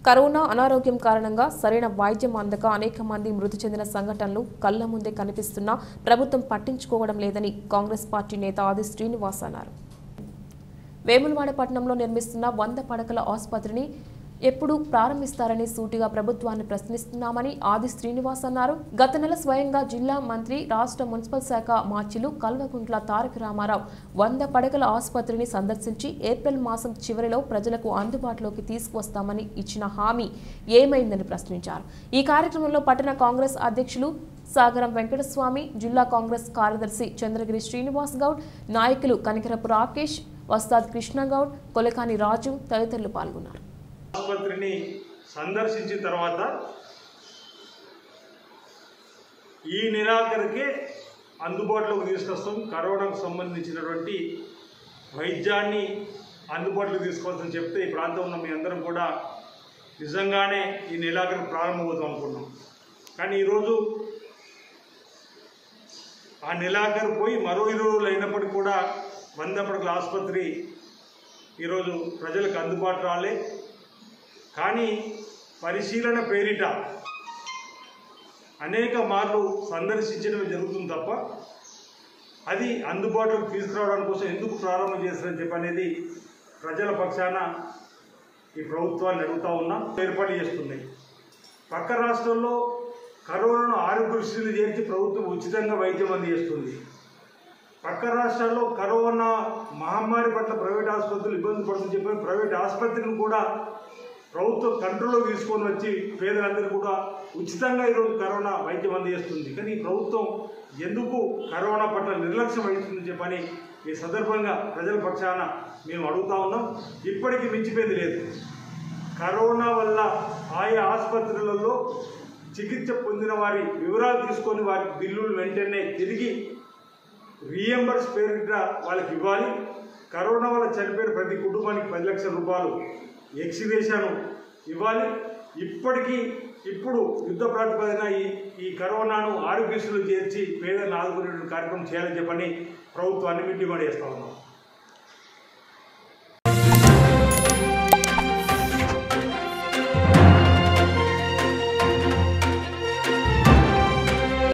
corona అనారోగ్యం కారణంగా సరైన వైద్యం అందక అనేక మంది మృతి చెందిన సంఘటనలు కళ్ల ముందే కనిపిస్తున్నా ప్రభుత్వం పట్టించుకోవడం లేదని కాంగ్రెస్ పార్టీ నేత ఆది శ్రీనివాస్ అన్నారు వేములవాడ పట్టణంలో నిర్మిస్తున్న వంద పడకల ఆసుపత్రిని ఎప్పుడు ప్రారంభిస్తారని సూటిగా ప్రభుత్వాన్ని ప్రశ్నిస్తున్నామని ఆది శ్రీనివాస్ అన్నారు గత నెల స్వయంగా జిల్లా మంత్రి రాష్ట్ర మున్సిపల్ శాఖ మార్చిలు కల్వకుంట్ల తారక రామారావు వంద పడకల ఆసుపత్రిని సందర్శించి ఏప్రిల్ మాసం చివరిలో ప్రజలకు అందుబాటులోకి తీసుకువస్తామని ఇచ్చిన హామీ ఏమైందని ప్రశ్నించారు ఈ కార్యక్రమంలో పట్టణ కాంగ్రెస్ అధ్యక్షులు సాగరం వెంకటస్వామి జిల్లా కాంగ్రెస్ కార్యదర్శి చంద్రగిరి శ్రీనివాస్ గౌడ్ నాయకులు కనికరపు రాకేష్ వస్తాద్ కృష్ణగౌడ్ కొలకాని రాజు తదితరులు పాల్గొన్నారు ఆసుపత్రిని సందర్శించిన తర్వాత ఈ నెలాఖరికే అందుబాటులోకి తీసుకొస్తాం కరోనాకు సంబంధించినటువంటి వైద్యాన్ని అందుబాటులోకి తీసుకోవాల్సింది చెప్తే ఈ ప్రాంతంలో ఉన్న మీ అందరం కూడా నిజంగానే ఈ నెలాఖరు ప్రారంభమవుతాం అనుకున్నాం కానీ ఈరోజు ఆ నెలాఖరు పోయి మరో ఇరవై రోజులు అయినప్పటికీ కూడా వంద పడకల ఆసుపత్రి ఈరోజు ప్రజలకు అందుబాటు రాలే కానీ పరిశీలన పేరిట అనేక మార్లు సందర్శించడం జరుగుతుంది తప్ప అది అందుబాటులోకి తీసుకురావడం కోసం ఎందుకు ప్రారంభం చేస్తారని చెప్పి అనేది ప్రజల పక్షాన ఈ ప్రభుత్వాన్ని అడుగుతా ఉన్నా ఏర్పాటు చేస్తుంది పక్క రాష్ట్రంలో కరోనాను ఆరోగ్యశ్రీలు చేర్చి ప్రభుత్వం ఉచితంగా వైద్యం అందజేస్తుంది పక్క రాష్ట్రాల్లో కరోనా మహమ్మారి పట్ల ప్రైవేట్ ఆసుపత్రులు ఇబ్బంది పడుతుందని చెప్పి ప్రైవేట్ ఆసుపత్రులను కూడా ప్రభుత్వం కంట్రోల్లో తీసుకొని వచ్చి పేదలందరూ కూడా ఉచితంగా ఈరోజు కరోనా వైద్యం అందజేస్తుంది కానీ ఈ ప్రభుత్వం ఎందుకు కరోనా పట్ల నిర్లక్ష్యం వహిస్తుందని చెప్పని ఈ సందర్భంగా ప్రజల పక్షాన మేము అడుగుతా ఉన్నాం ఇప్పటికీ మించిపోయింది లేదు కరోనా వల్ల ఆయా ఆసుపత్రులలో చికిత్స పొందిన వారి వివరాలు తీసుకొని వారి బిల్లులు వెంటనే తిరిగి రీఎంబర్స్ పేరిట వాళ్ళకి ఇవ్వాలి కరోనా వల్ల చనిపోయిన ప్రతి కుటుంబానికి పది లక్షల రూపాయలు ఎక్స్గ్రేషను ఇవ్వాలి ఇప్పటికీ ఇప్పుడు యుద్ధ ప్రాతిపదిన ఈ ఈ కరోనాను ఆరోగ్యశ్రీలు చేర్చి పేదలను ఆదుకునే కార్యక్రమం చేయాలని చెప్పని ప్రభుత్వాన్ని మేము డిమాండ్ చేస్తా ఉన్నాం